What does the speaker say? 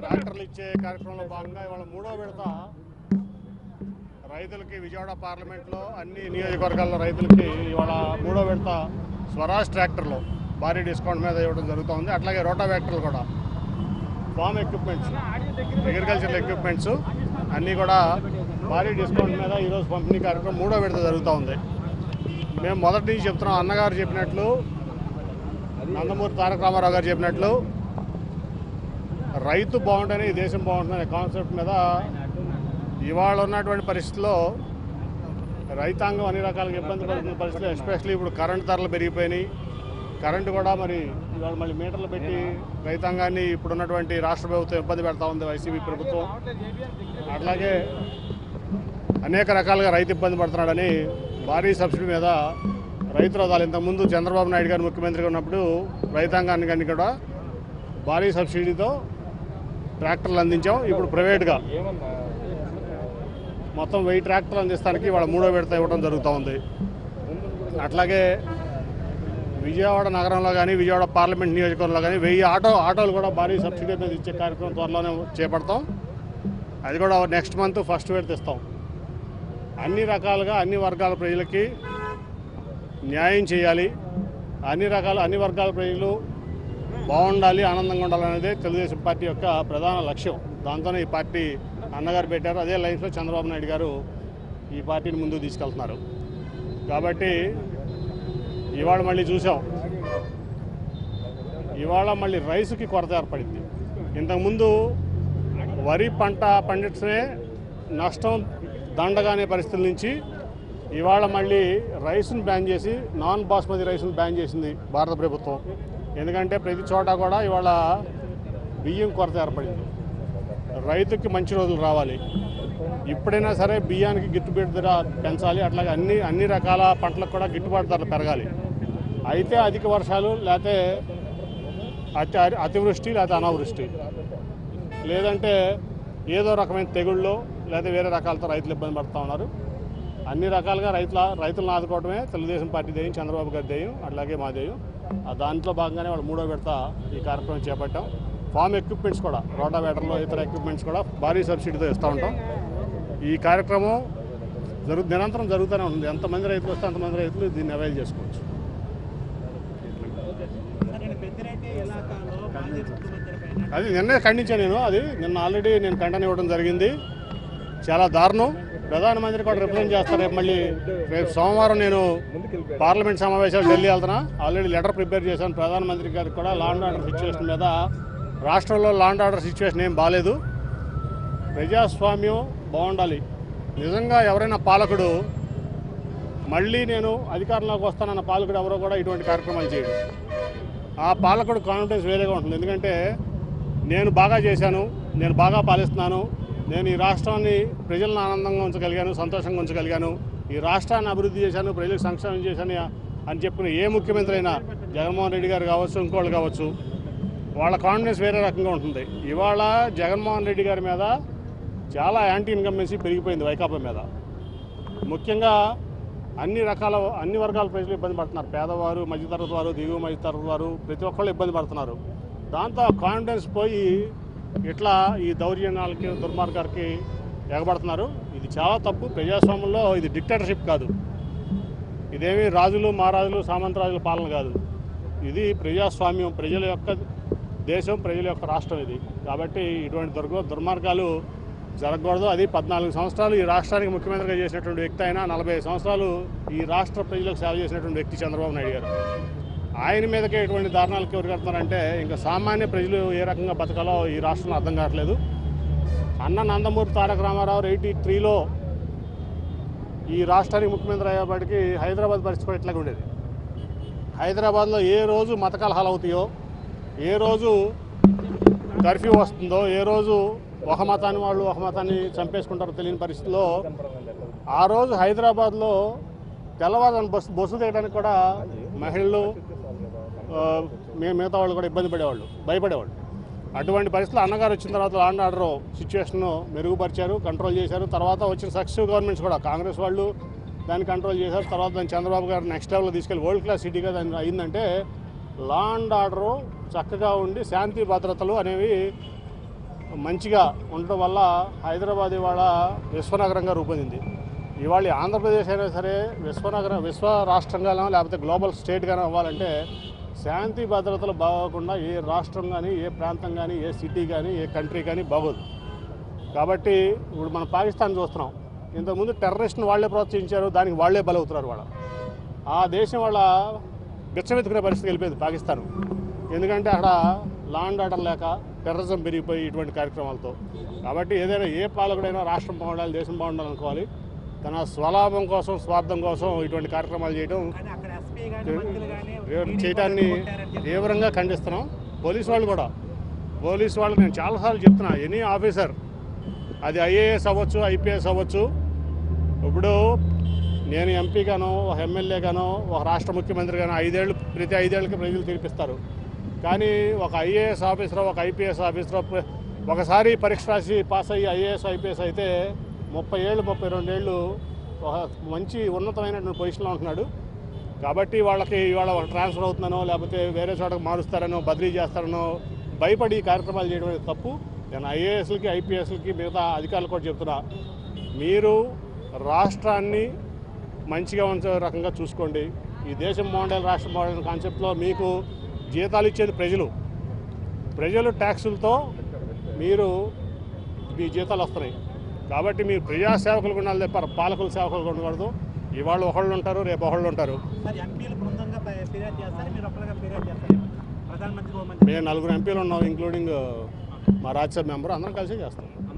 ట్రాక్టర్లు ఇచ్చే కార్యక్రమంలో భాగంగా ఇవాళ మూడో విడత రైతులకి విజయవాడ పార్లమెంట్లో అన్ని నియోజకవర్గాల్లో రైతులకి ఇవాళ మూడో విడత స్వరాజ్ ట్రాక్టర్లు భారీ డిస్కౌంట్ మీద ఇవ్వడం జరుగుతుంది అట్లాగే రోటావేక్టర్లు కూడా ఫామ్ ఎక్విప్మెంట్స్ అగ్రికల్చరల్ ఎక్విప్మెంట్స్ అన్నీ కూడా భారీ డిస్కౌంట్ మీద ఈరోజు పంపిణీ కార్యక్రమం మూడో విడత జరుగుతూ ఉంది మేము మొదటి నుంచి చెప్తున్నాం అన్నగారు చెప్పినట్లు నందమూరి తారక రామారావు గారు చెప్పినట్లు రైతు బాగుంటేనే ఈ దేశం బాగుంటుందనే కాన్సెప్ట్ మీద ఇవాళ ఉన్నటువంటి పరిస్థితుల్లో రైతాంగం అన్ని రకాలుగా ఇబ్బంది పడుతున్న పరిస్థితులు ఎస్పెషల్లీ ఇప్పుడు కరెంట్ ధరలు పెరిగిపోయినాయి కరెంటు కూడా మరి ఇవాళ మళ్ళీ మీటర్లు పెట్టి రైతాంగాన్ని ఇప్పుడు ఉన్నటువంటి రాష్ట్ర ప్రభుత్వం ఇబ్బంది పెడతా ఉంది వైసీపీ ప్రభుత్వం అట్లాగే అనేక రకాలుగా రైతు ఇబ్బంది పడుతున్నాడని భారీ సబ్సిడీ మీద రైతు రథాలు ఇంతకుముందు చంద్రబాబు నాయుడు గారు ముఖ్యమంత్రిగా ఉన్నప్పుడు రైతాంగాన్ని కానీ కూడా భారీ సబ్సిడీతో ట్రాక్టర్లు అందించాం ఇప్పుడు ప్రైవేట్గా మొత్తం వెయ్యి ట్రాక్టర్లు అందిస్తానికి వాళ్ళ మూడో విడత ఇవ్వడం జరుగుతూ ఉంది అట్లాగే విజయవాడ నగరంలో కానీ విజయవాడ పార్లమెంట్ నియోజకవర్గంలో కానీ వెయ్యి ఆటో ఆటోలు కూడా భారీ సబ్సిడీ మీద ఇచ్చే కార్యక్రమం త్వరలోనే చేపడతాం అది కూడా నెక్స్ట్ మంత్ ఫస్ట్ విడత ఇస్తాం అన్ని రకాలుగా అన్ని వర్గాల ప్రజలకి న్యాయం చేయాలి అన్ని రకాల అన్ని వర్గాల ప్రజలు బాగుండాలి ఆనందంగా ఉండాలనేదే తెలుగుదేశం పార్టీ యొక్క ప్రధాన లక్ష్యం దాంతోనే ఈ పార్టీ అన్నగారు పెట్టారు అదే లైన్స్లో చంద్రబాబు నాయుడు గారు ఈ పార్టీని ముందుకు తీసుకెళ్తున్నారు కాబట్టి ఇవాళ మళ్ళీ చూసాం ఇవాళ మళ్ళీ రైసుకి కొరత ఏర్పడింది ఇంతకుముందు వరి పంట పండించనే నష్టం దండగానే పరిస్థితుల నుంచి ఇవాళ మళ్ళీ రైస్ను బ్యాన్ చేసి నాన్ బాస్మతి రైస్ను బ్యాన్ చేసింది భారత ప్రభుత్వం ఎందుకంటే ప్రతి చోట కూడా ఇవాళ బియ్యం కొరత ఏర్పడింది రైతుకి మంచి రోజులు రావాలి ఇప్పుడైనా సరే బియ్యానికి గిట్టుబాటు ధర పెంచాలి అట్లాగే అన్ని అన్ని రకాల పంటలకు కూడా గిట్టుబాటు ధరలు పెరగాలి అయితే అధిక వర్షాలు లేకపోతే అతి అతివృష్టి లేకపోతే అనావృష్టి లేదంటే ఏదో రకమైన తెగుళ్ళు లేదా వేరే రకాలతో రైతులు ఇబ్బంది పడుతూ ఉన్నారు అన్ని రకాలుగా రైతుల రైతులను ఆదుకోవడమే తెలుగుదేశం పార్టీ ధ్యేయం చంద్రబాబు గారి ధ్యేయం అట్లాగే మా ధ్యేయం ఆ దాంట్లో భాగంగానే వాళ్ళు మూడో విడత ఈ కార్యక్రమం చేపట్టాం ఫామ్ ఎక్విప్మెంట్స్ కూడా రోటావేటర్లో ఇతర ఎక్విప్మెంట్స్ కూడా భారీ సబ్సిడీతో ఇస్తూ ఉంటాం ఈ కార్యక్రమం జరుగు నిరంతరం జరుగుతూనే ఉంటుంది ఎంతమంది రైతులు వస్తే అంతమంది రైతులు దీన్ని అవైల్ చేసుకోవచ్చు నేను పెద్దిరెడ్డి ఇలాకాలో మాజీ ముఖ్యమంత్రి పైన అది నిన్నే ఖండించాను నేను అది నిన్న ఆల్రెడీ నేను ఖండన ఇవ్వడం జరిగింది చాలా దారుణం ప్రధానమంత్రి కూడా రిప్రజెంట్ చేస్తారు రేపు మళ్ళీ రేపు సోమవారం నేను పార్లమెంట్ సమావేశాలు ఢిల్లీ వెళ్తున్నా ఆల్రెడీ లెటర్ ప్రిపేర్ చేశాను ప్రధానమంత్రి గారికి కూడా లా అండ్ ఆర్డర్ సిచ్యువేషన్ మీద రాష్ట్రంలో లా అండ్ ఆర్డర్ సిచ్యువేషన్ ఏం బాగాలేదు ప్రజాస్వామ్యం బాగుండాలి నిజంగా ఎవరైనా పాలకుడు మళ్ళీ నేను అధికారంలోకి వస్తానన్న పాలకుడు ఎవరో కూడా ఇటువంటి కార్యక్రమాలు చేయడు ఆ పాలకుడు కాన్ఫిడెన్స్ వేరేగా ఉంటుంది ఎందుకంటే నేను బాగా చేశాను నేను బాగా పాలిస్తున్నాను నేను ఈ రాష్ట్రాన్ని ప్రజలను ఆనందంగా ఉంచగలిగాను సంతోషంగా ఉంచగలిగాను ఈ రాష్ట్రాన్ని అభివృద్ధి చేశాను ప్రజలకు సంక్షేమం చేశాను అని చెప్పిన ఏ ముఖ్యమంత్రి అయినా జగన్మోహన్ రెడ్డి గారు కావచ్చు ఇంకోళ్ళు కావచ్చు వాళ్ళ కాన్ఫిడెన్స్ వేరే రకంగా ఉంటుంది ఇవాళ జగన్మోహన్ రెడ్డి గారి మీద చాలా యాంటీ ఇన్కమ్మెన్సీ పెరిగిపోయింది వైకాపా మీద ముఖ్యంగా అన్ని రకాల అన్ని వర్గాల ప్రజలు ఇబ్బంది పడుతున్నారు పేదవారు మధ్యతరగతి వారు దిగువ మధ్యతరగతి వారు ప్రతి ఒక్కళ్ళు ఇబ్బంది పడుతున్నారు దాంతో కాన్ఫిడెన్స్ పోయి ఇట్లా ఈ దౌర్జన్యాలకి దుర్మార్గాలకి ఎగబడుతున్నారు ఇది చాలా తప్పు ప్రజాస్వామ్యంలో ఇది డిక్టేటర్షిప్ కాదు ఇదేమి రాజులు మహారాజులు సామంతరాజుల పాలన కాదు ఇది ప్రజాస్వామ్యం ప్రజల యొక్క దేశం ప్రజల యొక్క రాష్ట్రం ఇది కాబట్టి ఇటువంటి దుర్గ దుర్మార్గాలు జరగకూడదు అది పద్నాలుగు సంవత్సరాలు ఈ రాష్ట్రానికి ముఖ్యమంత్రిగా చేసినటువంటి వ్యక్తి అయినా నలభై ఐదు సంవత్సరాలు ఈ రాష్ట్ర ప్రజలకు సేవ చేసినటువంటి వ్యక్తి చంద్రబాబు నాయుడు గారు ఆయన మీదకే ఇటువంటి దారుణాలకు ఎవరికెడుతున్నారంటే ఇంకా సామాన్య ప్రజలు ఏ రకంగా బతకాలో ఈ రాష్ట్రంలో అర్థం కావట్లేదు అన్న నందమూరి తారక రామారావు ఎయిటీ త్రీలో ఈ రాష్ట్రానికి ముఖ్యమంత్రి అయ్యేప్పటికీ హైదరాబాద్ పరిస్థితి కూడా ఇట్లాగే ఉండేది హైదరాబాద్లో ఏ రోజు మత కలహాలు అవుతాయో ఏ రోజు కర్ఫ్యూ వస్తుందో ఏ రోజు ఒక మతాన్ని వాళ్ళు ఒక మతాన్ని చంపేసుకుంటారో తెలియని పరిస్థితిలో ఆ రోజు హైదరాబాద్లో తెల్లవారుజామున బస్సు బస్సు దిగడానికి కూడా మహిళలు ఆ, మి- మిగతా వాళ్ళు కూడా ఇబ్బంది పడేవాళ్ళు భయపడేవాళ్ళు అటువంటి పరిస్థితులు అన్నగారు వచ్చిన తర్వాత లాండ్ ఆర్డర్ సిచ్యువేషన్ మెరుగుపరిచారు కంట్రోల్ చేశారు తర్వాత వచ్చిన సక్సెసివ్ గవర్నమెంట్స్ కూడా కాంగ్రెస్ వాళ్ళు దాన్ని కంట్రోల్ చేశారు తర్వాత దాన్ని చంద్రబాబు గారు నెక్స్ట్ లెవెల్లో తీసుకెళ్ళి వరల్డ్ క్లాస్ సిటీగా దాన్ని అయిందంటే లా అండ్ ఆర్డరు చక్కగా ఉండి శాంతి భద్రతలు అనేవి మంచిగా ఉండటం వల్ల హైదరాబాద్ ఇవాళ విశ్వనగరంగా రూపొందింది ఇవాళ ఈ ఆంధ్రప్రదేశ్ అయినా సరే విశ్వనగరం విశ్వ రాష్ట్రంగా లేకపోతే గ్లోబల్ స్టేట్గానే అవ్వాలంటే శాంతి భద్రతలు బాగోకుండా ఏ రాష్ట్రం కానీ ఏ ప్రాంతం కానీ ఏ సిటీ కానీ ఏ కంట్రీ కానీ బాగోదు కాబట్టి ఇప్పుడు మనం పాకిస్తాన్ చూస్తున్నాం ఇంతకుముందు టెర్రరిస్ట్ని వాళ్ళే ప్రోత్సహించారు దానికి వాళ్ళే బలవుతున్నారు వాళ్ళ ఆ దేశం వాళ్ళ బిచ్చమెత్తుకునే పరిస్థితి వెళ్ళిపోయింది పాకిస్తాన్ ఎందుకంటే అక్కడ లాండ్ ఆర్డర్ లేక టెర్రరిజం పెరిగిపోయి ఇటువంటి కార్యక్రమాలతో కాబట్టి ఏదైనా ఏ పాలకుడైనా రాష్ట్రం బాగుండాలి దేశం బాగుండాలి అనుకోవాలి తన స్వలాభం కోసం స్వార్థం కోసం ఇటువంటి కార్యక్రమాలు చేయడం కానీ అక్కడ ఎస్పీ కానీ మంత్రులు కానీ ఏ- చేయటాన్ని తీవ్రంగా ఖండిస్తున్నాం పోలీస్ వాళ్ళు కూడా పోలీస్ వాళ్ళు నేను చాలాసార్లు చెప్తున్నా ఎనీ ఆఫీసర్ అది ఐఏఎస్ అవ్వచ్చు ఐపీఎస్ అవ్వచ్చు ఇప్పుడు నేను ఎంపీగానో ఒక ఎమ్మెల్యేగానో ఒక రాష్ట్ర ముఖ్యమంత్రిగానో ఐదేళ్ళు ప్రతి ఐదేళ్ళకి ప్రజలు తీర్పిస్తారు కానీ ఒక ఐఏఎస్ ఆఫీసర్ ఒక ఐపీఎస్ ఆఫీసర్ ప్ర- ఒకసారి పరీక్ష రాసి పాస్ అయ్యి ఐఏఎస్ ఐపీఎస్ అయితే ముప్పై ఏళ్ళు ముప్పై రెండేళ్ళు ఒక మంచి ఉన్నతమైనటువంటి పొజిషన్లో ఉంటున్నాడు కాబట్టి వాళ్ళకి ఇవాళ ట్రాన్స్ఫర్ అవుతున్నానో లేకపోతే వేరే చోటకి మారుస్తారనో బదిలీ చేస్తారనో భయపడి ఈ కార్యక్రమాలు చేయడం అనేది తప్పు నేను ఐఏఎస్లకి ఐపీఎస్లకి మిగతా అధికారులు కూడా చెప్తున్నా మీరు రాష్ట్రాన్ని మంచిగా ఉంచే రకంగా చూసుకోండి ఈ దేశం బాగుండాలి రాష్ట్రం బాగుండాలి కాన్సెప్ట్లో మీకు జీతాలు ఇచ్చేది ప్రజలు ప్రజలు ట్యాక్సులతో మీరు మీ జీతాలు వస్తున్నాయి కాబట్టి మీరు ప్రజా సేవకులు ఉండాలి తప్ప పాలకుల సేవకులు ఉండకూడదు ఇవాళ ఒకళ్ళు ఉంటారు రేపు ఒకళ్ళు ఉంటారు సార్ ఎంపీలు బృందంగా ఫి- ఫిర్యాదు చేస్తారు మీరు ఒక్కరిగా ఫిర్యాదు చేస్తారు ప్రధానమంత్రి హోంమంత్రి మేము నలుగురు ఎంపీలు ఉన్నాం ఇంక్లూడింగ్ మా రాజ్యసభ మెంబర్ అందరం కలిసి చేస్తాం